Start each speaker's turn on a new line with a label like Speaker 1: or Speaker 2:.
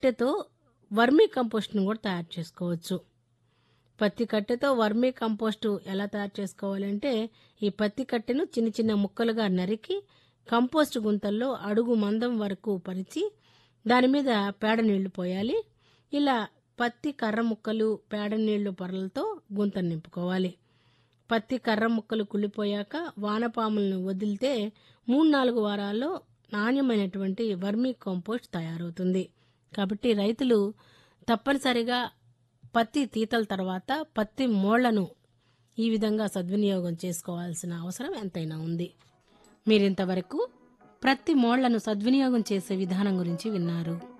Speaker 1: కట్టెతో vermi కంపోస్ట్ను కూడా తయారు చేసుకోవచ్చు పత్తి కట్టెతో వర్మీ కంపోస్టు ఎలా తయారు చేసుకోవాలంటే ఈ పత్తి కట్టెను చిన్న చిన్న ముక్కలుగా నరికి కంపోస్ట్ గుంతల్లో అడుగు మందం వరకు పరిచి దాని మీద పేడ నీళ్లు పోయాలి ఇలా పత్తి కర్ర ముక్కలు పేడ నీళ్లు పొరలతో గుంతను నింపుకోవాలి పత్తి కర్ర ముక్కలు కుళ్ళిపోయాక వానపాములను వదిలితే మూడు నాలుగు వారాల్లో నాణ్యమైనటువంటి వర్మీ కంపోస్ట్ తయారవుతుంది కాబట్టి రైతులు తప్పనిసరిగా పత్తి తీతల తర్వాత పత్తి మోళ్లను ఈ విధంగా సద్వినియోగం చేసుకోవాల్సిన అవసరం ఎంతైనా ఉంది మీరింతవరకు ప్రతి మోళ్లను సద్వినియోగం చేసే విధానం గురించి విన్నారు